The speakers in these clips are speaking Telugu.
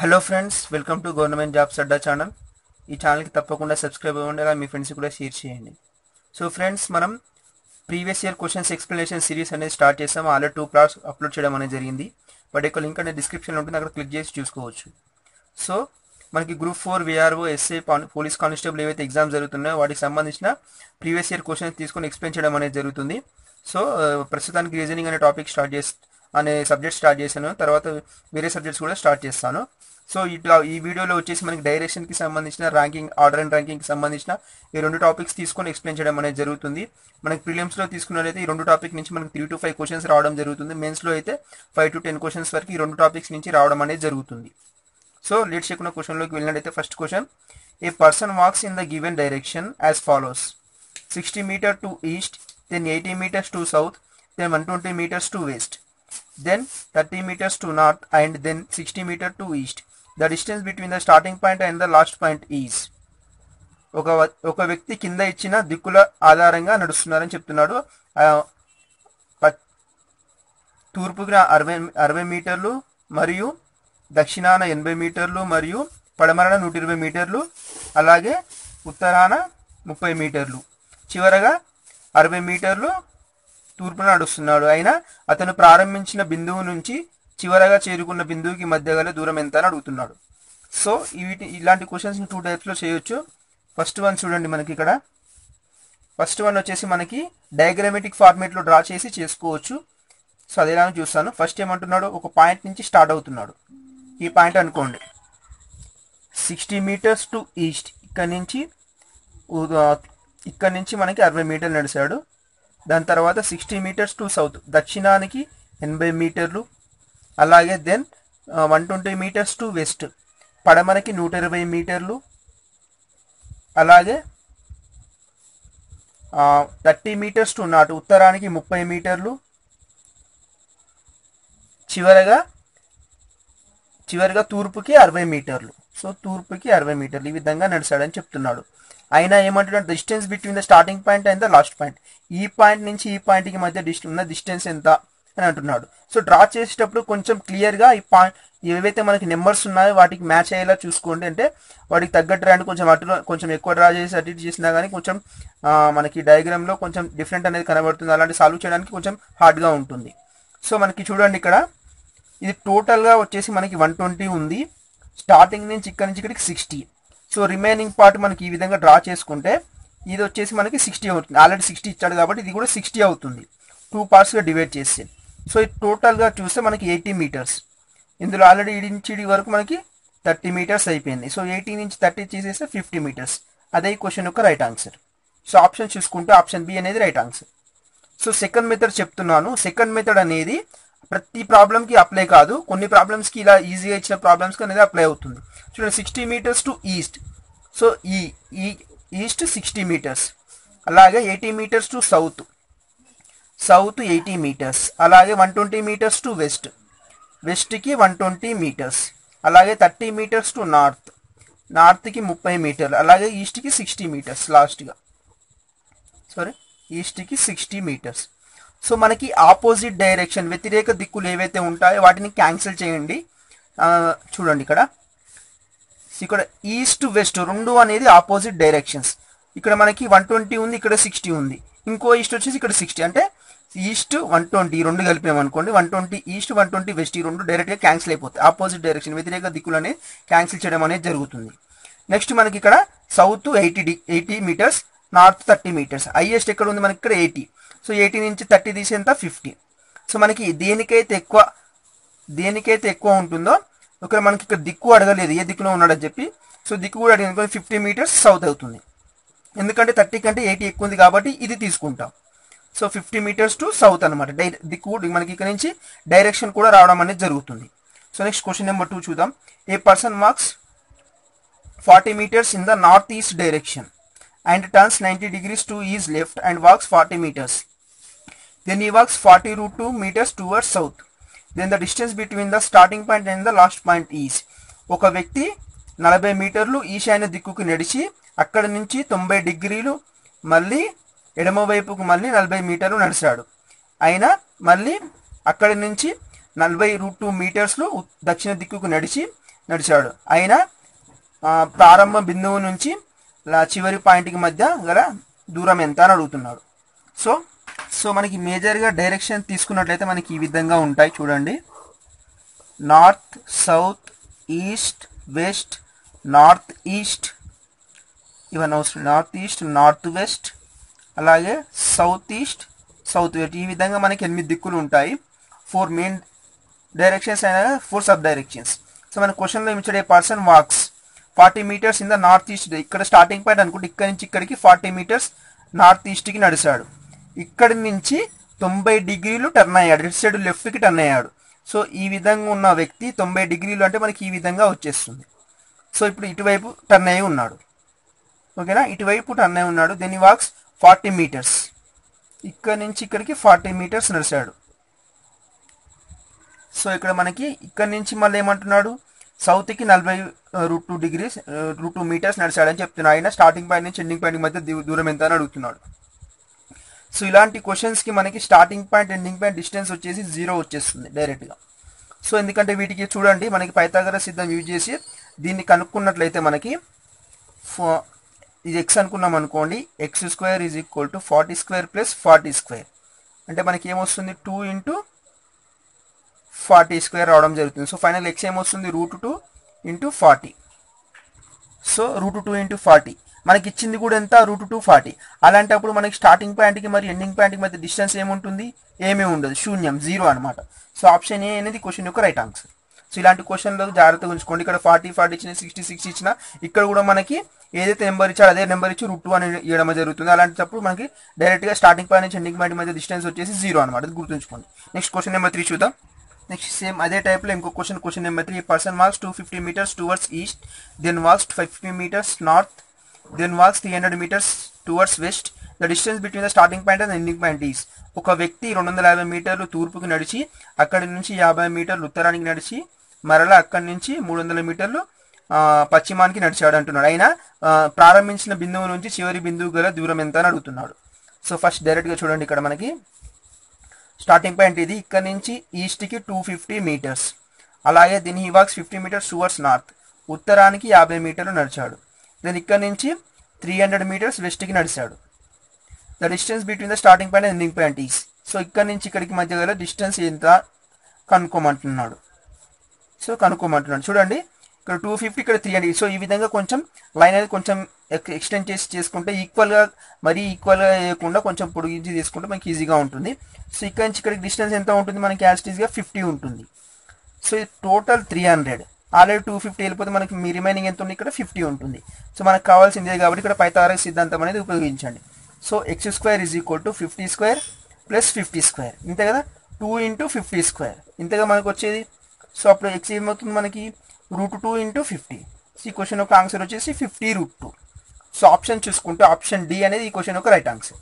Hello friends welcome to government jobs Adda channel ఈ ఛానల్కి తప్పకుండా సబ్స్క్రైబ్ అవ్వండి అలా మీ ఫ్రెండ్స్ కూడా షేర్ చేయండి సో ఫ్రెండ్స్ మనం previous year questions explanation series అనేది స్టార్ట్ చేసాము ఆల్రెడీ టూ క్లాస్ అప్లోడ్ చేయడం అనేది జరిగింది వాటి యొక్క లింక్ అనేది డిస్క్రిప్షన్లో ఉంటుంది అక్కడ క్లిక్ చేసి చూసుకోవచ్చు సో మనకి group four VRO SA police constable ఏవైతే ఎగ్జామ్స్ జరుగుతున్నాయో వాటికి సంబంధించిన ప్రీవియస్ ఇయర్ క్వశ్చన్స్ తీసుకొని ఎక్స్ప్లెయిన్ చేయడం అనేది జరుగుతుంది సో ఆ, ప్రస్తుతానికి రీజనింగ్ అనే టాపిక్ స్టార్ట్ చేసి అనే సబ్జెక్ట్ స్టార్ట్ చేశాను తర్వాత వేరే సబ్జెక్ట్స్ కూడా స్టార్ట్ చేస్తాను సో ఇట్లా ఈ వీడియోలో వచ్చేసి మనకి డైరెక్షన్కి సంబంధించిన ర్యాంకింగ్ ఆర్డర్ అండ్ ర్యాంకింగ్కి సంబంధించిన ఈ రెండు టాపిక్స్ తీసుకొని ఎక్స్ప్లెయిన్ చేయడం అనేది జరుగుతుంది మనకి ప్రిలిమ్స్లో తీసుకున్నట్లయితే ఈ రెండు టాపిక్ నుంచి మనకి త్రీ టు ఫైవ్ క్వశ్చన్స్ రావడం జరుగుతుంది మెయిన్స్లో అయితే ఫైవ్ టు టెన్ క్వశ్చన్స్ వరకు ఈ రెండు టాపిక్స్ నుంచి రావడం అనేది జరుగుతుంది సో లేట్ చేయకుండా క్వశ్చన్లోకి వెళ్ళినట్టయితే first question a person walks in the given direction as follows sixty meter to east then eighty meters to south then one twenty meters to west then thirty meters to north and then sixty meter to east the distance between the starting point and the last point is ఒక వ- ఒక వ్యక్తి కింద ఇచ్చిన దిక్కుల ఆధారంగా నడుస్తున్నారని చెప్తున్నాడు ఆ, ప- తూర్పుకి అరవై అరవై మీటర్లు మరియు దక్షిణాన ఎనభై మీటర్లు మరియు పడమరన నూట ఇరవై మీటర్లు అలాగే ఉత్తరాన ముప్పై మీటర్లు చివరగా అరవై మీటర్లు తూర్పున నడుస్తున్నాడు అయినా అతను ప్రారంభించిన బిందువు నుంచి చివరగా చేరుకున్న బిందువుకి మధ్య గల దూరం ఎంత అని అడుగుతున్నాడు సో వీటి ఇలాంటి క్వశ్చన్స్ టూ టైప్స్లో చేయొచ్చు ఫస్ట్ వన్ చూడండి మనకి ఇక్కడ ఫస్ట్ వన్ వచ్చేసి మనకి డయాగ్రామెటిక్ ఫార్మేట్లో డ్రా చేసి చేసుకోవచ్చు సో అదేలా చూస్తాను ఫస్ట్ ఏమంటున్నాడు ఒక పాయింట్ నుంచి స్టార్ట్ అవుతున్నాడు ఈ పాయింట్ అనుకోండి సిక్స్టీ మీటర్స్ టు ఈస్ట్ ఇక్కడ నుంచి ఉ- ఇక్కడ నుంచి మనకి అరవై మీటర్లు నడిచాడు దాని తర్వాత సిక్స్టీ మీటర్స్ టు సౌత్ దక్షిణానికి ఎనభై మీటర్లు అలాగే then one twenty meters to west పడమరకి నూట ఇరవై మీటర్లు అలాగే థర్టీ మీటర్స్ టు నాట్ ఉత్తరానికి ముప్పై మీటర్లు చివరగా చివరిగా తూర్పుకి అరవై మీటర్లు సో తూర్పుకి అరవై మీటర్లు ఈ విధంగా నడిచాడని చెప్తున్నాడు అయినా ఏమంటున్నాడు distance between the starting point and the last point ఈ పాయింట్ నుంచి ఈ పాయింట్కి మధ్య డిస్ట్ ఉన్న డిస్టెన్స్ ఎంత అని అంటున్నాడు సో డ్రా చేసేటప్పుడు కొంచెం క్లియర్గా ఈ పాయింట్ ఏవైతే మనకి నెంబర్స్ ఉన్నాయో వాటికి మ్యాచ్ అయ్యేలా చూసుకోండి అంటే వాటికి తగ్గట్టు రాండి కొంచెం అటు కొంచెం ఎక్కువ డ్రా చేసి అటు ఇటు చేసినా కానీ కొంచెం ఆ, మనకి డయాగ్రామ్లో కొంచెం డిఫరెంట్ అనేది కనబడుతుంది అలాంటి సాల్వ్ చేయడానికి కొంచెం హార్డ్గా ఉంటుంది సో మనకి చూడండి ఇక్కడ ఇది టోటల్గా వచ్చేసి మనకి వన్ ట్వంటీ ఉంది స్టార్టింగ్ నుంచి ఇక్కడ నుంచి ఇక్కడికి సిక్స్టీ సో రిమైనింగ్ పార్ట్ మనకి ఈ విధంగా డ్రా చేసుకుంటే ఇది వచ్చేసి మనకి సిక్స్టీ అవుతుంది ఆల్రెడీ సిక్స్టీ ఇచ్చాడు కాబట్టి ఇది కూడా సిక్స్టీ అవుతుంది టూ పార్ట్స్గా డివైడ్ చేసి సో ఇది టోటల్గా చూస్తే మనకి ఎయిటీ మీటర్స్ ఇందులో ఆల్రెడీ ఇడి నుంచి ఇడి వరకు మనకి థర్టీ మీటర్స్ అయిపోయింది సో ఎయిటీ నుంచి థర్టీ చేసేస్తే ఫిఫ్టీ మీటర్స్ అదే ఈ క్వశ్చన్ యొక్క రైట్ ఆన్సర్ సో ఆప్షన్ చూసుకుంటే ఆప్షన్ బి అనేది right answer so second method చెప్తున్నాను సెకండ్ మెథడ్ అనేది ప్రతి ప్రాబ్లమ్కి అప్లై కాదు కొన్ని ప్రాబ్లమ్స్కి ఇలా ఈజీగా ఇచ్చిన ప్రాబ్లమ్స్కి అనేది అప్లై అవుతుంది చూడండి sixty meters to east so ఈ ఈ ఈస్ట్ సిక్స్టీ మీటర్స్ అలాగే eighty meters to south south eighty meters అలాగే one twenty meters to west వెస్ట్కి వన్ ట్వంటీ మీటర్స్ అలాగే థర్టీ మీటర్స్ టు నార్త్ నార్త్కి ముప్పై మీటర్లు అలాగే ఈస్ట్కి సిక్స్టీ మీటర్స్ లాస్ట్గా సారీ ఈస్ట్కి సిక్స్టీ మీటర్స్ సో మనకి ఆపోజిట్ డైరెక్షన్ వ్యతిరేక దిక్కులు ఏవైతే ఉంటాయో వాటిని క్యాన్సిల్ చేయండి ఆ, చూడండి ఇక్కడ ఇక్కడ ఈస్ట్ వెస్ట్ రెండు అనేది ఆపోజిట్ డైరెక్షన్స్ ఇక్కడ మనకి వన్ ట్వంటీ ఉంది ఇక్కడ సిక్స్టీ ఉంది ఇంకో ఈస్ట్ వచ్చేసి ఇక్కడ సిక్స్టీ అంటే ఈస్ట్ వన్ ట్వంటీ రెండు కలిపినాం అనుకోండి one twenty east one twenty west ఈ రెండు డైరెక్ట్గా క్యాన్సిల్ అయిపోతాయి ఆపోజిట్ డైరెక్షన్ వ్యతిరేక దిక్కులు అనేది క్యాన్సిల్ చేయడం అనేది జరుగుతుంది నెక్స్ట్ మనకి ఇక్కడ south eighty D eighty meters north thirty meters highest ఎక్కడ ఉంది మనకి ఇక్కడ ఎయిటీ సో ఎయిటీ నుంచి థర్టీ తీసేంత ఫిఫ్టీ సో మనకి దేనికైతే ఎక్కువ దేనికైతే ఎక్కువ ఉంటుందో ఇక్కడ మనకి ఇక్కడ దిక్కు అడగలేదు ఏ దిక్కులో ఉన్నాడని చెప్పి సో దిక్కు కూడా అడిగింది ఫిఫ్టీ మీటర్స్ సౌత్ అవుతుంది ఎందుకంటే థర్టీ కంటే ఎయిటీ ఎక్కువ ఉంది కాబట్టి ఇది తీసుకుంటాం so fifty meters to south అనమాట డై దిక్కు కూడా మనకి ఇక్కడ నుంచి డైరెక్షన్ కూడా రావడం అనేది జరుగుతుంది so next question number two చూద్దాం a person marks forty meters in the north east direction and turns ninety degrees to is left and walks forty meters then he walks 40 root 2 meters towards south then the distance between the starting point and the last point is ఒక వ్యక్తి నలభై మీటర్లు ఈశాన్య దిక్కుకు నడిచి అక్కడ నుంచి తొంభై డిగ్రీలు మళ్ళీ ఎడమ వైపుకు మళ్ళీ నలభై మీటర్లు నడిచాడు అయినా మళ్ళీ అక్కడి నుంచి నలభై రూట్ టూ మీటర్స్లు ఉ- దక్షిణ దిక్కుకు నడిచి నడిచాడు అయినా ఆ, ప్రారంభ బిందువు నుంచి లా- చివరి పాయింట్కి మధ్య గల దూరం ఎంత అని అడుగుతున్నాడు సో సో మనకి మేజర్గా డైరెక్షన్ తీసుకున్నట్లయితే మనకి ఈ విధంగా ఉంటాయి చూడండి north south east west north east ఇవన్నీ అవసరం నార్త్ ఈస్ట్ నార్త్ వెస్ట్ అలాగే సౌత్ ఈస్ట్ సౌత్ వెస్ట్ ఈ విధంగా మనకి ఎనిమిది దిక్కులు ఉంటాయి ఫోర్ మెయిన్ డైరెక్షన్స్ అయినా ఫోర్ సబ్ డైరెక్షన్స్ సో మన క్వశ్చన్లో ఇచ్చాడు a person walks forty meters in the north east ఇక్కడ స్టార్టింగ్ పాయింట్ అనుకుంటే ఇక్కడ నుంచి ఇక్కడికి ఫార్టీ మీటర్స్ నార్త్ ఈస్ట్కి నడిచాడు ఇక్కడి నుంచి తొంభై డిగ్రీలు టర్న్ అయ్యాడు ఇటు సైడ్ లెఫ్ట్కి టర్న్ అయ్యాడు సో ఈ విధంగా ఉన్న వ్యక్తి తొంభై డిగ్రీలు అంటే మనకి ఈ విధంగా వచ్చేస్తుంది సో ఇప్పుడు ఇటువైపు టర్న్ అయ్యి ఉన్నాడు ఓకేనా ఇటువైపు టర్న్ అయి ఉన్నాడు దెన్ వాక్స్ ఫార్టీ మీటర్స్ ఇక్కడ నుంచి ఇక్కడికి ఫార్టీ మీటర్స్ నడిచాడు సో ఇక్కడ మనకి ఇక్కడ నుంచి మళ్ళీ ఏమంటున్నాడు సౌత్కి నలభై root two degrees root two meters నడిచాడని చెప్తున్నాడు ఆయన స్టార్టింగ్ పాయింట్ నుంచి ఎండింగ్ పాయింట్ మధ్య దూ- దూరం ఎంత అని అడుగుతున్నాడు సో ఇలాంటి క్వశ్చన్స్కి మనకి starting point ending point distance వచ్చేసి జీరో వచ్చేస్తుంది డైరెక్ట్గా సో ఎందుకంటే వీటికి చూడండి మనకి పైథాగర సిద్ధం యూజ్ చేసి దీన్ని కనుక్కున్నట్లయితే మనకి ఫో- ఇది ఎక్స్ అనుకున్నాం అనుకోండి x square is equal to forty square plus forty square అంటే మనకి ఏమొస్తుంది టూ ఇంటూ ఫార్టీ స్క్వేర్ రావడం జరుగుతుంది సో ఫైనల్ ఎక్స్ ఏమొస్తుంది root two into forty so root two into forty మనకి ఇచ్చింది కూడా ఎంత రూట్ టూ ఫార్టీ అలాంటప్పుడు మనకి స్టార్టింగ్ పాయింట్కి మరి ఎండింగ్ పాయింట్కి మధ్య డిస్టెన్స్ ఏముంటుంది ఏమీ ఉండదు శూన్యం జీరో అనమాట సో ఆప్షన్ ఏ అనేది క్వశ్చన్ యొక్క రైట్ ఆన్సర్ సో ఇలాంటి క్వశ్చన్లో జాగ్రత్తగా ఉంచుకోండి ఇక్కడ ఫార్టీ ఫార్టీ ఇచ్చిన సిక్స్టీ సిక్స్ ఇచ్చిన ఇక్కడ కూడా మనకి ఏదైతే నెంబర్ ఇచ్చాడో అదే నెంబర్ ఇచ్చి రూట్ టూ అని ఇవ్వడం జరుగుతుంది అలాంటప్పుడు మనకి డైరెక్ట్గా స్టార్టింగ్ పాయింట్ నుంచి ఎండింగ్ పాయింట్ మధ్య డిస్టెన్స్ వచ్చేసి జీరో అనమాట అది గుర్తుంచుకోండి నెక్స్ట్ క్వశ్చన్ నెంబర్ త్రీ చూద్దాం నెక్స్ట్ సేమ్ అదే టైప్లో ఇంకో question question number three person walks two fifty meters towards east then walks five fifty meters north then walks three hundred meters towards west the distance between the starting point and ending point is ఒక వ్యక్తి రెండు వందల యాభై మీటర్లు తూర్పుకి నడిచి అక్కడి నుంచి యాభై మీటర్లు ఉత్తరానికి నడిచి మరలా అక్కడి నుంచి మూడు వందల మీటర్లు ఆ, పశ్చిమానికి నడిచాడు అంటున్నాడు అయినా ఆ, ప్రారంభించిన బిందువు నుంచి చివరి బిందువు గల దూరం ఎంత అని అడుగుతున్నాడు సో ఫస్ట్ డైరెక్ట్గా చూడండి ఇక్కడ మనకి స్టార్టింగ్ పాయింట్ ఇది ఇక్కడ నుంచి ఈస్ట్కి టూ ఫిఫ్టీ మీటర్స్ అలాగే దీని he walks fifty meters towards north ఉత్తరానికి యాభై మీటర్లు నడిచాడు దెన్ ఇక్కడ నుంచి త్రీ హండ్రెడ్ మీటర్స్ వెస్ట్కి నడిచాడు the distance between the starting point and ending point is so ఇక్కడ నుంచి ఇక్కడికి మధ్య గల డిస్టెన్స్ ఎంత కనుక్కోమంటున్నాడు సో కనుక్కోమంటున్నాడు చూడండి ఇక్కడ టూ ఫిఫ్టీ ఇక్కడ త్రీ హండ్రెడ్ సో ఈ విధంగా కొంచెం లైన్ అనేది కొంచెం ఎక్స్టెండ్ చేసి చేసుకుంటే ఈక్వల్గా మరీ ఈక్వల్గా వేయకుండా కొంచెం పొడిగించి తీసుకుంటే మనకి ఈజీగా ఉంటుంది సో ఇక్కడ నుంచి ఇక్కడికి డిస్టెన్స్ ఎంత ఉంటుంది మనకి యాస్టీస్గా ఫిఫ్టీ ఉంటుంది సో ఇది total three hundred already two fifty వెళ్ళిపోతే మనకి మీ రిమైనింగ్ ఎంత ఉంది ఇక్కడ ఫిఫ్టీ ఉంటుంది సో మనకు కావాల్సిందే కాబట్టి ఇక్కడ పైతారక సిద్ధాంతం అనేది ఉపయోగించండి so x square is equal to fifty square plus fifty square ఇంతే కదా టూ ఇంటూ ఫిఫ్టీ స్క్వేర్ ఇంతగా మనకు వచ్చేది సో అప్పుడు ఎక్స్ ఏమవుతుంది మనకి రూట్ టూ ఇంటూ ఫిఫ్టీ ఈ క్వశ్చన్ యొక్క ఆన్సర్ వచ్చేసి fifty root two so option చూసుకుంటే ఆప్షన్ డి అనేది ఈ క్వశ్చన్ యొక్క రైట్ ఆన్సర్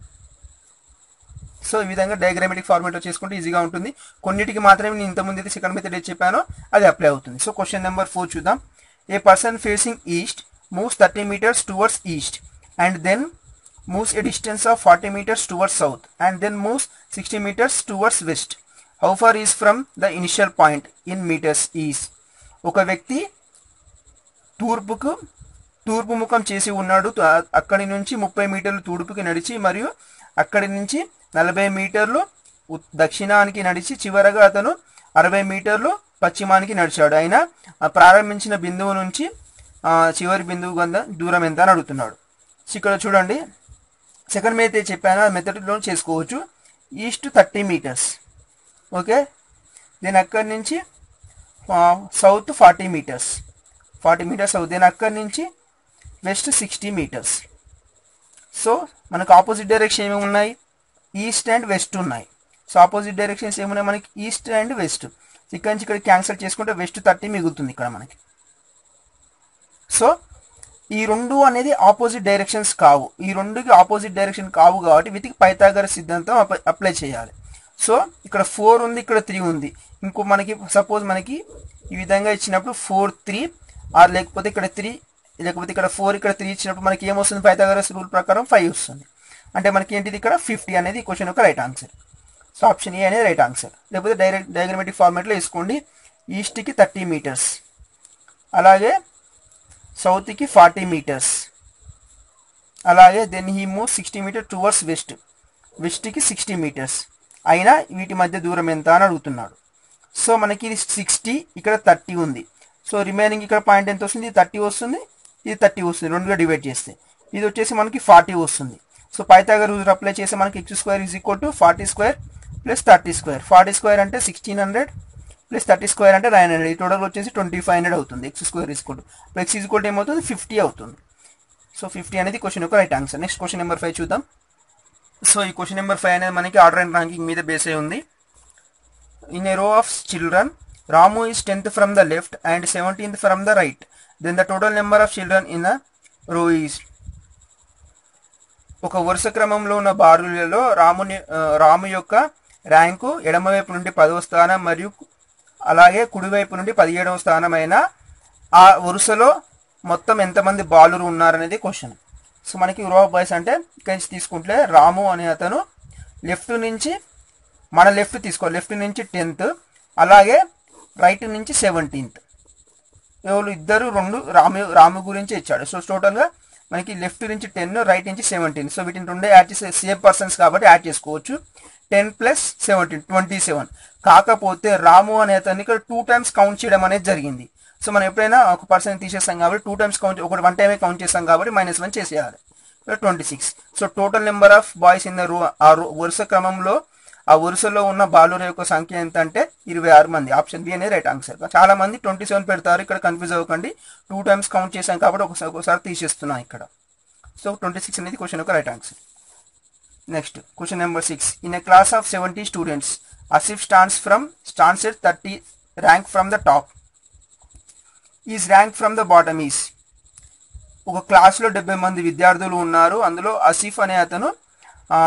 సో ఈ విధంగా డయాగ్రామెటిక్ ఫార్మేట్లో చేసుకుంటే ఈజీగా ఉంటుంది కొన్నిటికి మాత్రమే నేను ఇంతకుముందు అయితే సెకండ్ మెథడ్ ఏది చెప్పానో అది అప్లై అవుతుంది సో క్వశ్చన్ నెంబర్ ఫోర్ చూద్దాం a person facing east moves thirty metres towards east and then moves a distance of forty metres towards south and then moves sixty metres towards west how far is from the initial point in metres is ఒక వ్యక్తి తూర్పుకు తూర్పు ముఖం చేసి ఉన్నాడు త- అక్కడి నుంచి ముప్పై మీటర్లు తూర్పుకి నడిచి మరియు అక్కడి నుంచి నలభై మీటర్లు ఉత్- దక్షిణానికి నడిచి చివరగా అతను అరవై మీటర్లు పశ్చిమానికి నడిచాడు అయినా ఆ ప్రారంభించిన బిందువు నుంచి ఆ, చివరి బిందువు గంద దూరం ఎంత అని అడుగుతున్నాడు సో ఇక్కడ చూడండి సెకండ్ మెథడ్ చెప్పాను ఆ మెథడ్లో చేసుకోవచ్చు east thirty metres okay then అక్కడి నుంచి south forty metres forty metres అవుతుంది దెన్ అక్కడి నుంచి వెస్ట్ సిక్స్టీ మీటర్స్ సో మనకు ఆపోజిట్ డైరెక్షన్ ఏమేమి ఉన్నాయి ఈస్ట్ అండ్ వెస్ట్ ఉన్నాయి సో ఆపోజిట్ డైరెక్షన్స్ ఏమున్నాయి మనకి ఈస్ట్ అండ్ వెస్ట్ ఇక్కడ నుంచి ఇక్కడ క్యాన్సిల్ చేసుకుంటే వెస్ట్ థర్టీ మిగులుతుంది ఇక్కడ మనకి సో ఈ రెండు అనేది ఆపోజిట్ డైరెక్షన్స్ కావు ఈ రెండుకి ఆపోజిట్ డైరెక్షన్ కావు కాబట్టి వీటికి పైథాగర సిద్ధాంతం అప్లై- అప్లై చేయాలి సో ఇక్కడ ఫోర్ ఉంది ఇక్కడ త్రీ ఉంది ఇంకో మనకి సపోజ్ మనకి ఈ విధంగా ఇచ్చినప్పుడు ఫోర్ త్రీ ఆర్ లేకపోతే ఇక్కడ త్రీ లేకపోతే ఇక్కడ ఫోర్ ఇక్కడ త్రీ ఇచ్చినప్పుడు మనకి ఏమొస్తుంది పైథాగరస్ రూల్ ప్రకారం ఫైవ్ వస్తుంది అంటే మనకి ఏంటిది ఇక్కడ ఫిఫ్టీ అనేది ఈ క్వశ్చన్ యొక్క right answer so option A అనేది రైట్ ఆన్సర్ లేకపోతే డైరెక్ట్ డయాగ్రమెటిక్ ఫార్మాట్లో వేసుకోండి ఈస్ట్కి థర్టీ మీటర్స్ అలాగే సౌత్కి ఫార్టీ మీటర్స్ అలాగే then he move sixty metre towards west వెస్ట్కి సిక్స్టీ మీటర్స్ అయినా వీటి మధ్య దూరం ఎంత అని అడుగుతున్నాడు సో మనకి ఇది సిక్స్టీ ఇక్కడ థర్టీ ఉంది సో రిమైనింగ్ ఇక్కడ పాయింట్ ఎంత వస్తుంది ఇది థర్టీ వస్తుంది ఇది థర్టీ వస్తుంది రెండుగా డివైడ్ చేస్తే ఇది వచ్చేసి మనకి ఫార్టీ వస్తుంది సో పైథాగర్ రూల్ అప్లై చేస్తే మనకి x square is equal to forty square plus thirty square forty square అంటే sixteen hundred plus thirty square అంటే నైన్ హండ్రెడ్ ఈ టోటల్ వచ్చేసి ట్వంటీ ఫైవ్ హండ్రెడ్ అవుతుంది x square is equal to x is equal to ఏమవుతుంది ఫిఫ్టీ అవుతుంది సో ఫిఫ్టీ అనేది క్వశ్చన్ యొక్క right answer next question number five చూద్దాం సో ఈ క్వశ్చన్ నెంబర్ ఫైవ్ అనేది మనకి ఆర్డర్ అండ్ ర్యాంకింగ్ మీద బేస్ అయి ఉంది in a row of children Ramu is tenth from the left and seventeenth from the right then the total number of children in the row is ఒక వరుస క్రమంలో ఉన్న బారులలో రాముని ఆ, రాము యొక్క ర్యాంకు ఎడమవైపు నుండి పదవ స్థానం మరియు అలాగే కుడివైపు నుండి పదిహేడవ స్థానమైన ఆ వరుసలో మొత్తం ఎంతమంది బాలురు ఉన్నారనేది క్వశ్చన్ సో మనకి రో ఆఫ్ బాయ్స్ అంటే ఇక్కడి నుంచి తీసుకుంటే రాము అనే అతను లెఫ్ట్ నుంచి మన లెఫ్ట్ తీసుకో లెఫ్ట్ నుంచి టెన్త్ అలాగే రైట్ నుంచి సెవెంటీన్త్ ఎవరు ఇద్దరు రెండు రాము రాము గురించి ఇచ్చాడు సో టోటల్గా మనకి లెఫ్ట్ నుంచి టెన్ రైట్ నుంచి సెవెంటీన్ సో వీటిని రెండే యాడ్ చేసే సేమ్ పర్సన్స్ కాబట్టి యాడ్ చేసుకోవచ్చు ten plus seventeen twenty seven కాకపోతే రాము అనే అతన్ని ఇక్కడ టూ టైమ్స్ కౌంట్ చేయడం అనేది జరిగింది సో మనం ఎప్పుడైనా ఒక పర్సన్ తీసేస్తాం కాబట్టి టూ టైమ్స్ కౌంట్ ఒకటి వన్ టైమే కౌంట్ చేస్తాం కాబట్టి మైనస్ వన్ చేసేయాలి twenty six so total number of boys in the row ఆ రో వరుస క్రమంలో ఆ వరుసలో ఉన్న బాలుర యొక్క సంఖ్య ఎంత అంటే ఇరవై ఆరు మంది ఆప్షన్ బి అనేది రైట్ ఆన్సర్ చాలా మంది ట్వంటీ సెవెన్ పెడతారు ఇక్కడ కన్ఫ్యూజ్ అవ్వకండి టూ టైమ్స్ కౌంట్ చేశాం కాబట్టి ఒకసారి ఒకసారి తీసేస్తున్నాం ఇక్కడ సో ట్వంటీ సిక్స్ అనేది క్వశ్చన్ యొక్క right answer next question number six in a class of seventy students Asif stands from stands at thirty rank from the top is rank from the bottom is ఒక క్లాస్లో డెబ్బై మంది విద్యార్థులు ఉన్నారు అందులో అసిఫ్ అనే అతను ఆ,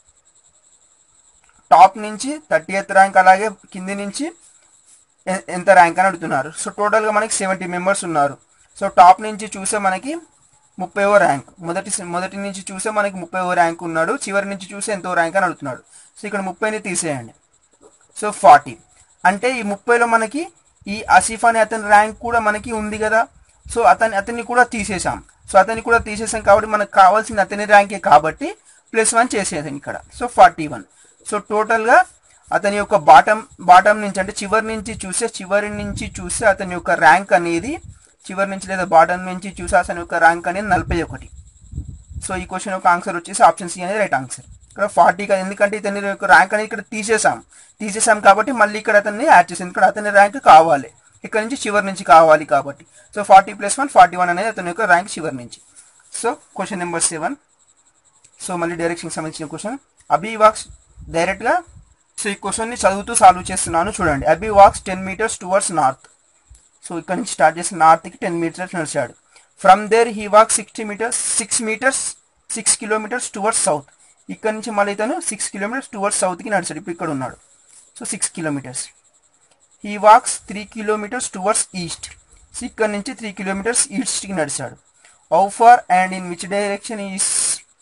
టాప్ నుంచి థర్టీ ఎత్ ర్యాంక్ అలాగే కింది నుంచి ఎ- ఎంత ర్యాంక్ అని అడుగుతున్నారు సో టోటల్గా మనకి సెవెంటీ మెంబర్స్ ఉన్నారు సో టాప్ నుంచి చూస్తే మనకి ముప్పైవ ర్యాంక్ మొదటి మొదటి నుంచి చూస్తే మనకి ముప్పైవ ర్యాంక్ ఉన్నాడు చివరి నుంచి చూస్తే ఎంతో ర్యాంక్ అని అడుగుతున్నాడు సో ఇక్కడ ముప్పైని తీసేయండి సో ఫార్టీ అంటే ఈ ముప్పైలో మనకి ఈ ఆసిఫ్ అనే అతని ర్యాంక్ కూడా మనకి ఉంది కదా సో అతని అతన్ని కూడా తీసేసాం సో అతన్ని కూడా తీసేసాం కాబట్టి మనకు కావాల్సిన అతని ర్యాంకే కాబట్టి ప్లస్ వన్ చేసేసాం ఇక్కడ సో ఫార్టీ వన్ సో టోటల్గా అతని యొక్క బాటం బాటం నుంచి అంటే చివరి నుంచి చూస్తే చివరి నుంచి చూస్తే అతని యొక్క ర్యాంక్ అనేది చివరి నుంచి లేదా బాటం నుంచి చూస్తే అతని యొక్క ర్యాంక్ అనేది నలభై ఒకటి సో ఈ క్వశ్చన్ యొక్క ఆన్సర్ వచ్చేసి ఆప్షన్ సి అనేది రైట్ ఆన్సర్ ఇక్కడ ఫార్టీ కదా ఎందుకంటే ఇతని యొక్క ర్యాంక్ అనేది ఇక్కడ తీసేసాం తీసేసాం కాబట్టి మళ్ళీ ఇక్కడ అతన్ని యాడ్ చేసాం ఇక్కడ అతని ర్యాంక్ కావాలి ఇక్కడ నుంచి చివరి నుంచి కావాలి కాబట్టి so forty plus one forty one అనేది అతని యొక్క ర్యాంక్ చివరి నుంచి so question number seven so మళ్ళీ డైరెక్షన్ సంబంధించిన క్వశ్చన్ అబీ వాక్స్ డైరెక్ట్గా సో ఈ క్వశ్చన్ని చదువుతూ సాల్వ్ చేస్తున్నాను చూడండి Abhi walks ten metres towards north so ఇక్కడ నుంచి స్టార్ట్ చేసి నార్త్కి టెన్ మీటర్స్ నడిచాడు from there he walk sixty metres six metres six kilometres towards south ఇక్కడ నుంచి మళ్ళీ ఇతను సిక్స్ కిలోమీటర్స్ టువర్డ్స్ సౌత్కి నడిచాడు ఇప్పుడు ఇక్కడ ఉన్నాడు so six kilometres he walks three kilometres towards east so ఇక్కడ నుంచి త్రీ కిలోమీటర్స్ ఈస్ట్కి నడిచాడు how far and in which direction is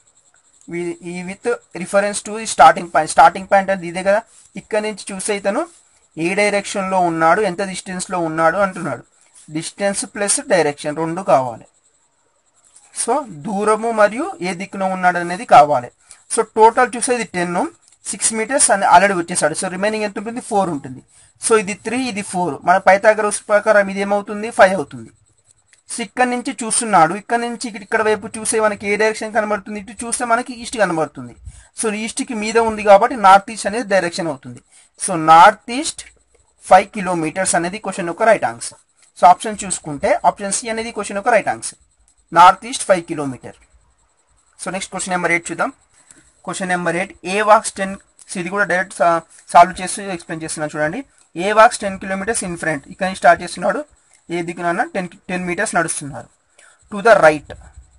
he with reference to starting point starting point అంటే ఇదే కదా ఇక్కడ నుంచి చూస్తే ఇతను ఏ డైరెక్షన్లో ఉన్నాడు ఎంత డిస్టెన్స్లో ఉన్నాడు అంటున్నాడు డిస్టెన్స్ ప్లస్ డైరెక్షన్ రెండు కావాలి సో దూరము మరియు ఏ దిక్కున ఉన్నాడు అనేది కావాలి సో టోటల్ చూస్తే ఇది టెన్ సిక్స్ మీటర్స్ అని ఆల్రెడీ వచ్చేసాడు సో రిమైనింగ్ ఎంత ఉంటుంది ఫోర్ ఉంటుంది సో ఇది త్రీ ఇది ఫోర్ మన పైథాగరస్ ప్రకారం ఇది ఏమవుతుంది ఫైవ్ అవుతుంది సో ఇక్కడ నుంచి చూస్తున్నాడు ఇక్కడ నుంచి ఇక్కడ ఇక్కడ వైపు చూస్తే మనకి ఏ డైరెక్షన్ కనబడుతుంది ఇటు చూస్తే మనకి ఈస్ట్ కనబడుతుంది సో ఈస్ట్కి మీద ఉంది కాబట్టి నార్త్ ఈస్ట్ అనేది డైరెక్షన్ అవుతుంది so north east five kilometres అనేది క్వశ్చన్ యొక్క రైట్ ఆన్సర్ సో ఆప్షన్ చూసుకుంటే ఆప్షన్ సి అనేది క్వశ్చన్ యొక్క right answer north east five kilometre so next question number eight చూద్దాం question number eight A walks ten ఇది కూడా డైరెక్ట్ సాల్వ్ చేస్తూ ఎక్స్ప్లెయిన్ చేస్తున్నాను చూడండి A walks ten kilometres in front ఇక్కడ నుంచి స్టార్ట్ చేస్తున్నాడు ఏ దిక్కున టెన్ టెన్ మీటర్స్ నడుస్తున్నారు to the right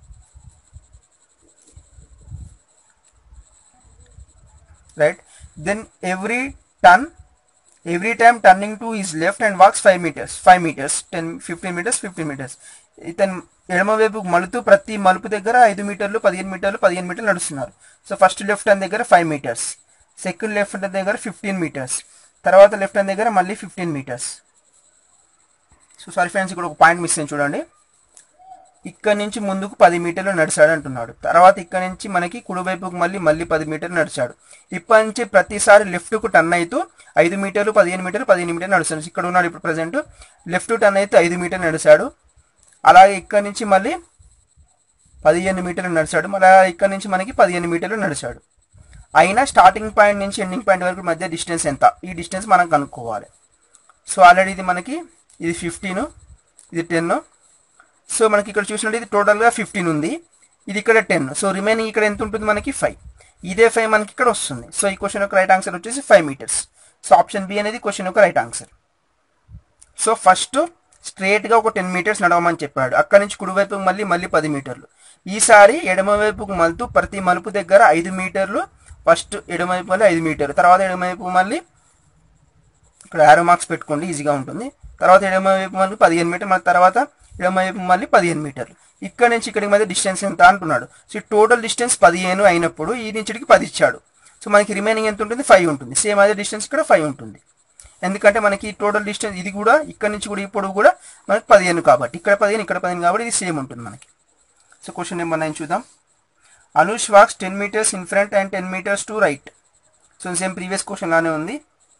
right then every turn every time turning to is left and walks five metres five metres ten fifteen metres fifteen metres ఇతను ఎడమ వైపు మలుతూ ప్రతి మలుపు దగ్గర ఐదు మీటర్లు పదిహేను మీటర్లు పదిహేను మీటర్లు నడుస్తున్నారు సో ఫస్ట్ లెఫ్ట్ హ్యాండ్ దగ్గర five metres second left hand దగ్గర ఫిఫ్టీన్ మీటర్స్ తర్వాత లెఫ్ట్ హ్యాండ్ దగ్గర మళ్ళీ fifteen metres so sorry friends ఇక్కడ ఒక పాయింట్ మిస్ అయింది చూడండి ఇక్కడ నుంచి ముందుకు పది మీటర్లు నడిచాడు అంటున్నాడు తర్వాత ఇక్కడ నుంచి మనకి కుడివైపుకు మళ్ళీ మళ్ళీ పది మీటర్లు నడిచాడు ఇప్పటి నుంచి ప్రతిసారి లెఫ్ట్కు టర్న్ అవుతూ ఐదు మీటర్లు పదిహేను మీటర్లు పదిహేను మీటర్లు నడుస్తాడు ఇక్కడ ఉన్నాడు ఇప్పుడు ప్రజెంట్ లెఫ్ట్ టర్న్ అయితే ఐదు మీటర్లు నడిచాడు అలాగే ఇక్కడ నుంచి మళ్ళీ పదిహేను మీటర్లు నడిచాడు మళ్ళీ ఇక్కడ నుంచి మనకి పదిహేను మీటర్లు నడిచాడు అయినా స్టార్టింగ్ పాయింట్ నుంచి ఎండింగ్ పాయింట్ వరకు మధ్య డిస్టెన్స్ ఎంత ఈ డిస్టెన్స్ మనం కనుక్కోవాలి సో ఆల్రెడీ ఇది మనకి ఇది ఫిఫ్టీన్ ఇది టెన్ సో మనకి ఇక్కడ చూసినట్టు ఇది టోటల్గా ఫిఫ్టీన్ ఉంది ఇది ఇక్కడ టెన్ సో రిమైనింగ్ ఇక్కడ ఎంత ఉంటుంది మనకి ఫైవ్ ఇదే ఫైవ్ మనకి ఇక్కడ వస్తుంది సో ఈ క్వశ్చన్ యొక్క రైట్ ఆన్సర్ వచ్చేసి five metres so option B అనేది క్వశ్చన్ యొక్క రైట్ ఆన్సర్ సో ఫస్ట్ స్ట్రేట్గా ఒక టెన్ మీటర్స్ నడవమని చెప్పాడు అక్కడి నుంచి కుడివైపుకు మళ్ళీ మళ్ళీ పది మీటర్లు ఈసారి ఎడమవైపుకు మలుతూ ప్రతి మలుపు దగ్గర ఐదు మీటర్లు ఫస్ట్ ఎడమవైపు మళ్ళీ ఐదు మీటర్లు తర్వాత ఎడమవైపు మళ్ళీ ఇక్కడ యారో మార్క్స్ పెట్టుకోండి ఈజీగా ఉంటుంది తర్వాత ఎడమవైపు మళ్ళీ పదిహేను మీటర్ మళ్ళీ తర్వాత ఎడమవైపు మళ్ళీ పదిహేను మీటర్లు ఇక్కడ నుంచి ఇక్కడికి మధ్య డిస్టెన్స్ ఎంత అంటున్నాడు సో టోటల్ డిస్టెన్స్ పదిహేను అయినప్పుడు ఈ నుంచి ఇక్కడికి పది ఇచ్చాడు సో మనకి రిమైనింగ్ ఎంత ఉంటుంది ఫైవ్ ఉంటుంది సేమ్ అదే డిస్టెన్స్ ఇక్కడ ఫైవ్ ఉంటుంది ఎందుకంటే మనకి టోటల్ డిస్టెన్స్ ఇది కూడా ఇక్కడ నుంచి కూడా ఇప్పుడు కూడా మనకి పదిహేను కాబట్టి ఇక్కడ పదిహేను ఇక్కడ పదిహేను కాబట్టి ఇది సేమ్ ఉంటుంది మనకి సో క్వశ్చన్ నెంబర్ నైన్ చూద్దాం Anush walks ten metres in front and ten metres to right so same previous question లానే ఉంది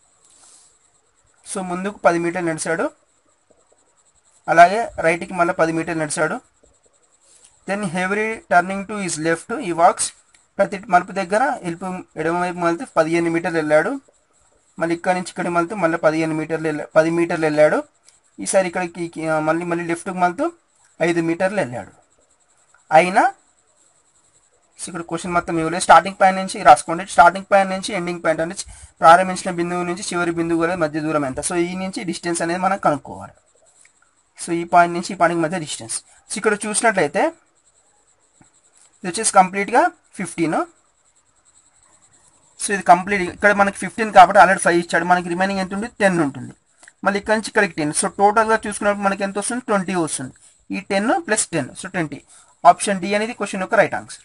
సో ముందుకు పది మీటర్లు నడిచాడు అలాగే రైట్కి మళ్ళీ పది మీటర్లు నడిచాడు then every turning to is left he walks ప్రతి మలుపు దగ్గర ఎలుపు ఎడమవైపు మళ్ళీ పదిహేను మీటర్లు వెళ్ళాడు మళ్ళీ ఇక్కడ నుంచి ఇక్కడ మళ్ళీ మళ్ళీ పదిహేను మీటర్లు వెళ్ళా పది మీటర్లు వెళ్ళాడు ఈసారి ఇక్కడికి కి- మళ్ళీ మళ్ళీ లెఫ్ట్కి మళ్ళీ ఐదు మీటర్లు వెళ్ళాడు అయినా సో ఇక్కడ క్వశ్చన్ మొత్తం ఇవ్వలేదు స్టార్టింగ్ పాయింట్ నుంచి రాసుకోండి స్టార్టింగ్ పాయింట్ నుంచి ఎండింగ్ పాయింట్ అనేది ప్రారంభించిన బిందువు నుంచి చివరి బిందువు వరకు మధ్య దూరం ఎంత సో ఈ నుంచి డిస్టెన్స్ అనేది మనం కనుక్కోవాలి సో ఈ పాయింట్ నుంచి ఈ పాయింట్ మధ్య డిస్టెన్స్ సో ఇక్కడ చూసినట్లయితే ఇది వచ్చేసి కంప్లీట్గా ఫిఫ్టీన్ సో ఇది కంప్లీట్ ఇక్కడ మనకి ఫిఫ్టీన్ కాబట్టి ఆల్రెడీ ఫైవ్ ఇచ్చాడు మనకి రిమైనింగ్ ఎంత ఉంటుంది టెన్ ఉంటుంది మళ్ళీ ఇక్కడ నుంచి ఇక్కడికి టెన్ సో టోటల్గా చూసుకున్నప్పుడు మనకి ఎంత వస్తుంది ట్వంటీ వస్తుంది ఈ ten plus ten so twenty option D అనేది క్వశ్చన్ యొక్క right answer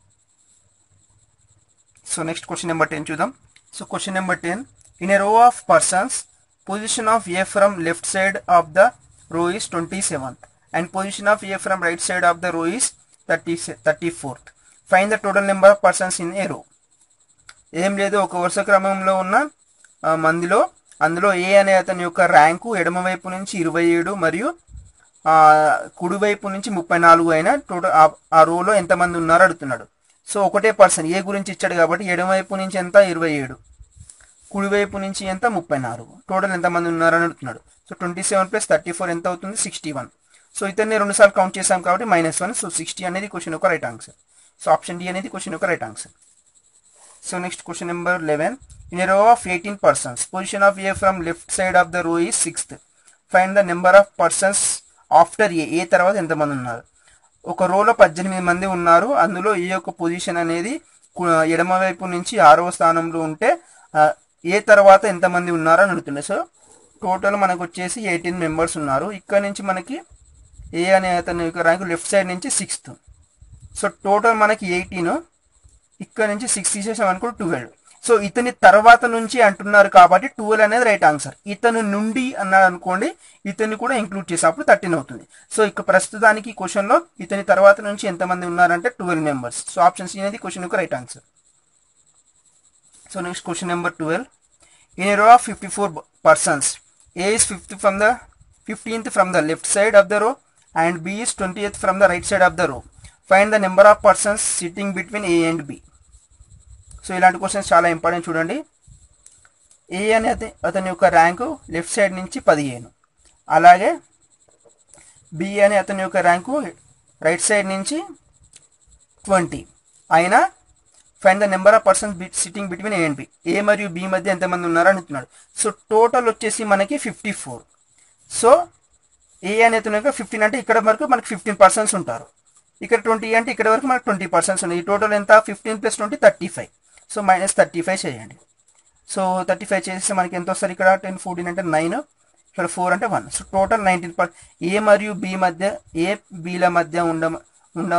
so next question number ten చూద్దాం so question number ten in a row of persons position of A from left side of the row is twenty seventh and position of A from right side of the row is thirty thirty fourth find the total number of persons in a row ఏం లేదు ఒక వరుస క్రమంలో ఉన్న ఆ, మందిలో అందులో ఏ అనే అతని యొక్క ర్యాంకు ఎడమవైపు నుంచి ఇరవై ఏడు మరియు ఆ, కుడివైపు నుంచి ముప్పై నాలుగు అయిన టోటల్ ఆ- ఆ రోలో ఎంతమంది ఉన్నారో అడుగుతున్నాడు సో ఒకటే పర్సన్ ఏ గురించి ఇచ్చాడు కాబట్టి ఎడమవైపు నుంచి ఎంత ఇరవై ఏడు కుడివైపు నుంచి ఎంత ముప్పై నాలుగు టోటల్ ఎంతమంది ఉన్నారని అడుగుతున్నాడు so twenty seven plus thirty four ఎంత అవుతుంది సిక్స్టీ వన్ సో ఇతన్ని రెండు సార్లు కౌంట్ చేసాం కాబట్టి మైనస్ వన్ సో సిక్స్టీ అనేది క్వశ్చన్ యొక్క right answer so option D అనేది క్వశ్చన్ యొక్క right answer So next question number 11. In a row of 18 persons, position of A from left side of the row is 6th. Find the number of persons after A. A తర్వాత ఎంతమంది ఉన్నారు ఒక రోలో పద్దెనిమిది మంది ఉన్నారు అందులో ఏ యొక్క పొజిషన్ అనేది కు- ఎడమ వైపు నుంచి ఆరవ స్థానంలో ఉంటే ఆ, ఏ తర్వాత ఎంతమంది ఉన్నారు అని అడుగుతుంది సో టోటల్ మనకు వచ్చేసి ఎయిటీన్ మెంబర్స్ ఉన్నారు ఇక్కడ నుంచి మనకి ఏ అనే అతని యొక్క ర్యాంక్ లెఫ్ట్ సైడ్ నుంచి సిక్స్త్ సో టోటల్ మనకి ఎయిటీన్ ఇక్కడ నుంచి సిక్స్ తీసేసాం అనుకో ట్వెల్వ్ సో ఇతని తర్వాత నుంచి అంటున్నారు కాబట్టి ట్వెల్వ్ అనేది రైట్ ఆన్సర్ ఇతను నుండి అన్నాడు అనుకోండి ఇతన్ని కూడా ఇంక్లూడ్ చేసాం అప్పుడు థర్టీన్ అవుతుంది సో ఇక ప్రస్తుతానికి క్వశ్చన్ లో ఇతని తర్వాత నుంచి ఎంతమంది ఉన్నారంటే twelve members so option C అనేది క్వశ్చన్ యొక్క right answer so next question number twelve in a row of fifty four persons A is fifth from the fifteenth from the left side of the row and B is twenty from the right side of the row find the number of persons sitting between A and B so ఇలాంటి క్వశ్చన్స్ చాలా ఇంపార్టెంట్ చూడండి ఏ అనే అత- అతని యొక్క ర్యాంకు లెఫ్ట్ సైడ్ నుంచి పదిహేను అలాగే బి అనే అతని యొక్క ర్యాంకు రైట్ సైడ్ నుంచి ట్వంటీ అయినా find the number of persons sitting between A and B A మరియు బి మధ్య ఎంతమంది ఉన్నారో అంటున్నాడు సో టోటల్ వచ్చేసి మనకి ఫిఫ్టీ ఫోర్ సో ఏ అనే అతని యొక్క ఫిఫ్టీన్ అంటే ఇక్కడ వరకు మనకి ఫిఫ్టీన్ పర్సన్స్ ఉంటారు ఇక్కడ ట్వంటీ అంటే ఇక్కడ వరకు మనకి ట్వంటీ పర్సెంట్స్ ఉన్నాయి ఈ టోటల్ ఎంత fifteen plus twenty thirty five so minus thirty five చేయండి సో థర్టీ ఫైవ్ చేస్తే మనకి ఎంత వస్తుంది ఇక్కడ టెన్ ఫోర్టీన్ అంటే నైన్ ఇక్కడ ఫోర్ అంటే one so total nineteen per A మరియు బి మధ్య ఏ బీల మధ్య ఉండ ఉండ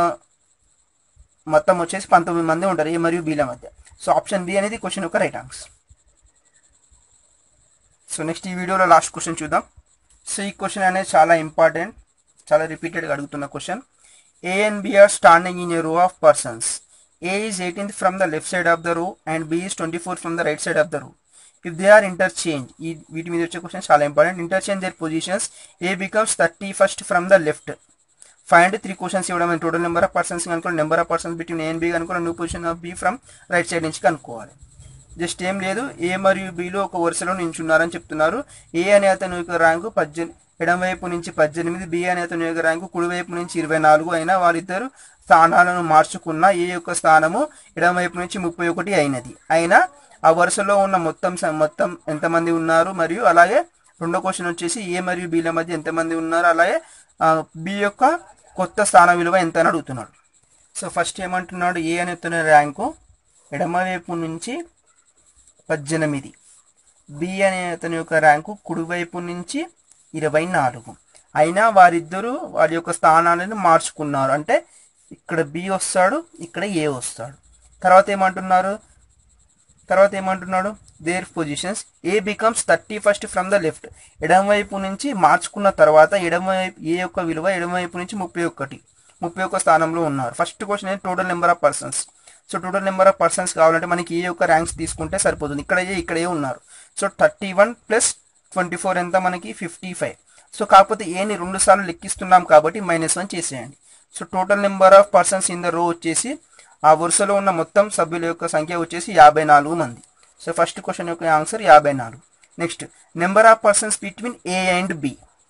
మొత్తం వచ్చేసి పంతొమ్మిది మంది ఉంటారు ఏ మరియు బీల మధ్య సో ఆప్షన్ బి అనేది క్వశ్చన్ యొక్క రైట్ ఆన్సర్ సో నెక్స్ట్ ఈ వీడియోలో లాస్ట్ క్వశ్చన్ చూద్దాం సో ఈ క్వశ్చన్ అనేది చాలా ఇంపార్టెంట్ చాలా రిపీటెడ్గా అడుగుతున్న question A and B are standing in a row of persons A is eighteenth from the left side of the row and B is twenty four from the right side of the row if they are interchange ఈ వీటి మీద వచ్చే క్వశ్చన్ చాలా important interchange their positions A becomes thirty first from the left five and three questions ఇవ్వడం టోటల్ నెంబర్ ఆఫ్ పర్సన్స్ కనుక్కోవాలి number of persons between A and B కనుక్కోవాలి new position of B from right side నుంచి కనుక్కోవాలి జస్ట్ ఏం లేదు ఏ మరియు బిలో ఒక వరుసలో నించున్నారని చెప్తున్నారు ఏ అనే అతని యొక్క ర్యాంకు పద్దెనిమిది ఎడమవైపు నుంచి పద్దెనిమిది బి అనే అతని యొక్క ర్యాంకు కుడివైపు నుంచి ఇరవై నాలుగు అయినా వారిద్దరు స్థానాలను మార్చుకున్న ఏ యొక్క స్థానము ఎడమవైపు నుంచి ముప్పై ఒకటి అయినది అయినా ఆ వరుసలో ఉన్న మొత్తం స- మొత్తం ఎంతమంది ఉన్నారు మరియు అలాగే రెండో క్వశ్చన్ వచ్చేసి ఏ మరియు బిల మధ్య ఎంతమంది ఉన్నారు అలాగే బి యొక్క కొత్త స్థాన విలువ ఎంత అని అడుగుతున్నాడు సో ఫస్ట్ ఏమంటున్నాడు ఏ అనే అతని ర్యాంకు ఎడమవైపు నుంచి పద్దెనిమిది బి అనే అతని యొక్క ర్యాంకు కుడివైపు నుంచి ఇరవై నాలుగు అయినా వారిద్దరూ వారి యొక్క స్థానాలను మార్చుకున్నారు అంటే ఇక్కడ బి వస్తాడు ఇక్కడ ఏ వస్తాడు తర్వాత ఏమంటున్నారు తర్వాత ఏమంటున్నాడు their positions A becomes thirty first from the left ఎడమవైపు నుంచి మార్చుకున్న తర్వాత ఎడమవైపు ఏ యొక్క విలువ ఎడమవైపు నుంచి ముప్పై ఒకటి ముప్పై ఒక్క స్థానంలో ఉన్నారు ఫస్ట్ క్వశ్చన్ ఏంటి total number of persons so total number of persons కావాలంటే మనకి ఏ యొక్క ర్యాంక్స్ తీసుకుంటే సరిపోతుంది ఇక్కడ ఏ ఇక్కడ ఏ ఉన్నారు so thirty one plus twenty four ఎంత మనకి ఫిఫ్టీ ఫైవ్ సో కాకపోతే ఏని రెండు సార్లు లెక్కిస్తున్నాం కాబట్టి మైనస్ వన్ చేసేయండి so total number of persons in the row వచ్చేసి ఆ వరుసలో ఉన్న మొత్తం సభ్యుల యొక్క సంఖ్య వచ్చేసి యాభై నాలుగు మంది సో ఫస్ట్ క్వశ్చన్ యొక్క ఆన్సర్ యాభై నాలుగు next number of persons between A and B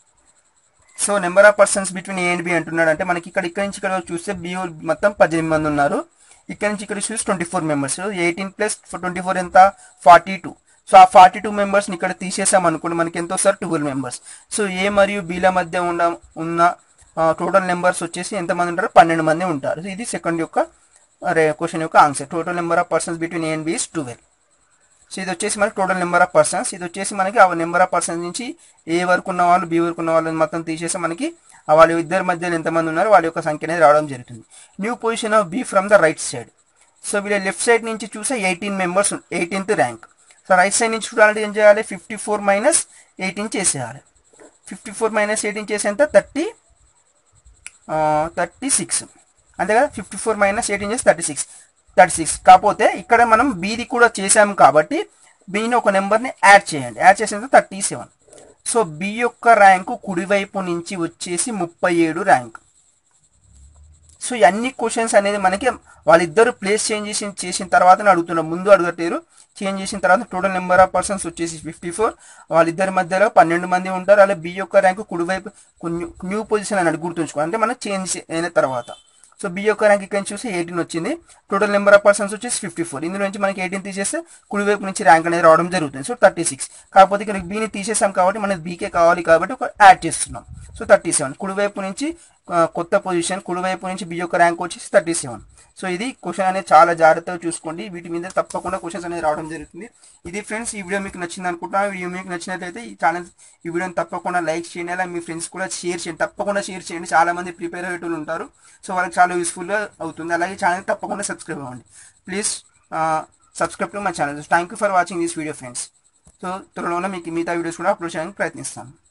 so number of persons between A and B అంటున్నాడు అంటే మనకి ఇక్కడ ఇక్కడ నుంచి ఇక్కడ చూస్తే బి మొత్తం పద్దెనిమిది మంది ఉన్నారు ఇక్కడ నుంచి ఇక్కడ చూసి twenty four members eighteen plus twenty four ఎంత forty two so ah forty two మెంబర్స్ని ఇక్కడ తీసేసాం అనుకోండి మనకి ఎంత వస్తారు ట్వెల్వ్ మెంబర్స్ సో ఏ మరియు బిల మధ్య ఉన్న ఉన్న టోటల్ నెంబర్స్ వచ్చేసి ఎంతమంది ఉంటారు పన్నెండు మంది ఉంటారు సో ఇది సెకండ్ యొక్క క్వశ్చన్ యొక్క answer total number of persons between A and B is twelve so ఇది వచ్చేసి మనకి టోటల్ నెంబర్ ఆఫ్ పర్సన్స్ ఇది వచ్చేసి మనకి ఆ నెంబర్ ఆఫ్ పర్సన్స్ నుంచి ఏ వరకు ఉన్న వాళ్ళు బి వరకు ఉన్న వాళ్ళు మొత్తం తీసేసి మనకి ఆ వాళ్ళ ఇద్దరి మధ్యలో ఎంతమంది ఉన్నారో వాళ్ళ యొక్క సంఖ్య అనేది రావడం జరుగుతుంది new position of B from the right side so వీళ్ళ లెఫ్ట్ సైడ్ నుంచి చూస్తే eighteen members eighteenth rank so right side నుంచి చూడాలంటే ఏం చేయాలి ఫిఫ్టీ ఫోర్ మైనస్ ఎయిటీన్ చేసేయాలి ఫిఫ్టీ ఫోర్ మైనస్ ఎయిటీన్ చేసేంత థర్టీ థర్టీ సిక్స్ అంతే కదా ఫిఫ్టీ ఫోర్ మైనస్ ఎయిటీన్ చేసి థర్టీ సిక్స్ థర్టీ సిక్స్ కాకపోతే ఇక్కడ మనం బీది కూడా చేసాము కాబట్టి బీని ఒక నెంబర్ని యాడ్ చేయండి యాడ్ చేసేంత థర్టీ సెవెన్ సో బి యొక్క ర్యాంకు కుడివైపు నుంచి వచ్చేసి ముప్పై ఏడు ర్యాంక్ సో ఈ అన్ని క్వశ్చన్స్ అనేది మనకి వాళ్ళిద్దరు ప్లేస్ చేంజ్ చేసి చేసిన తర్వాత అడుగుతున్నారు ముందు అడగట్లేరు చేంజ్ చేసిన తర్వాత టోటల్ నెంబర్ ఆఫ్ పర్సన్స్ వచ్చేసి ఫిఫ్టీ ఫోర్ వాళ్ళిద్దరి మధ్యలో పన్నెండు మంది ఉంటారు అలా బి యొక్క ర్యాంకు కుడివైపు న్యూ న్యూ పొజిషన్ అని గుర్తుంచుకో అంటే మనం చేంజ్ అయిన తర్వాత సో బి యొక్క ర్యాంక్ ఇక్కడ నుంచి చూసి ఎయిటీన్ వచ్చింది టోటల్ నెంబర్ ఆఫ్ పర్సన్స్ వచ్చేసి ఫిఫ్టీ ఫోర్ ఇందులో నుంచి మనకి ఎయిటీన్ తీసేస్తే కుడివైపు నుంచి ర్యాంక్ అనేది రావడం జరుగుతుంది సో థర్టీ సిక్స్ కాకపోతే ఇక్కడ బీని తీసేసాం కాబట్టి మనకి బీకే కావాలి కాబట్టి ఒక యాడ్ చేస్తున్నాం సో థర్టీ సెవెన్ కుడివైపు నుంచి ఆ, కొత్త పొజిషన్ కుడివైపు నుంచి బి యొక్క ర్యాంక్ వచ్చేసి థర్టీ సెవెన్ సో ఇది క్వశ్చన్ అనేది చాలా జాగ్రత్తగా చూసుకోండి వీటి మీద తప్పకుండా క్వశ్చన్స్ అనేది రావడం జరుగుతుంది ఇది ఫ్రెండ్స్ ఈ వీడియో మీకు నచ్చింది అనుకుంటున్నాను వీడియో మీకు నచ్చినట్లయితే ఈ ఛానల్ ఈ వీడియోని తప్పకుండా లైక్ చేయండి అలా మీ ఫ్రెండ్స్ కూడా షేర్ చేయండి తప్పకుండా షేర్ చేయండి చాలా మంది ప్రిపేర్ అయ్యేటోళ్ళు ఉంటారు సో వాళ్ళకి చాలా యూస్ఫుల్గా అవుతుంది అలాగే ఛానల్ తప్పకుండా సబ్స్క్రైబ్ అవ్వండి please subscribe to my channel thank you for watching this video friends so త్వరలోనే మీకు మిగతా వీడియోస్ కూడా అప్లోడ్ చేయడానికి ప్రయత్నిస్తాను